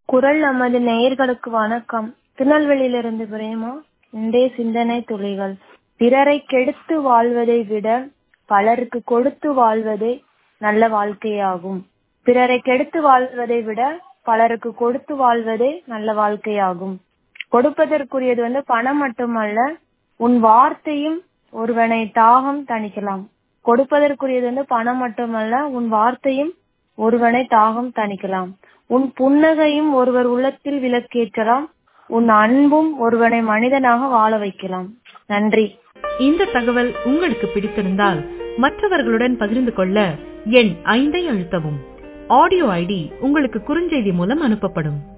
குரல் நமது நேயர்களுக்கு வணக்கம் திருநெல்வேலியிலிருந்து பிரேமா இன்றைய சிந்தனை துளிகள் பிறரை கெடுத்து வாழ்வதை விட பலருக்கு கொடுத்து வாழ்வதே நல்ல வாழ்க்கையாகும் பிறரை கெடுத்து வாழ்வதை விட பலருக்கு கொடுத்து வாழ்வதே நல்ல வாழ்க்கையாகும் கொடுப்பதற்குரியது வந்து பணம் மட்டுமல்ல உன் வார்த்தையும் ஒருவனை தாகம் தணிக்கலாம் கொடுப்பதற்குரியது வந்து பணம் மட்டுமல்ல உன் வார்த்தையும் ஒருவனை தாகம் தணிக்கலாம் உன் புன்னகையும் ஒருவர் உள்ளத்தில் விளக்கேற்றலாம் உன் அன்பும் ஒருவனை மனிதனாக வாழ வைக்கலாம் நன்றி இந்த தகவல் உங்களுக்கு பிடித்திருந்தால் மற்றவர்களுடன் பகிர்ந்து கொள்ள எண் ஐந்தை அழுத்தவும் ஆடியோ ஐடி உங்களுக்கு குறுஞ்செய்தி மூலம் அனுப்பப்படும்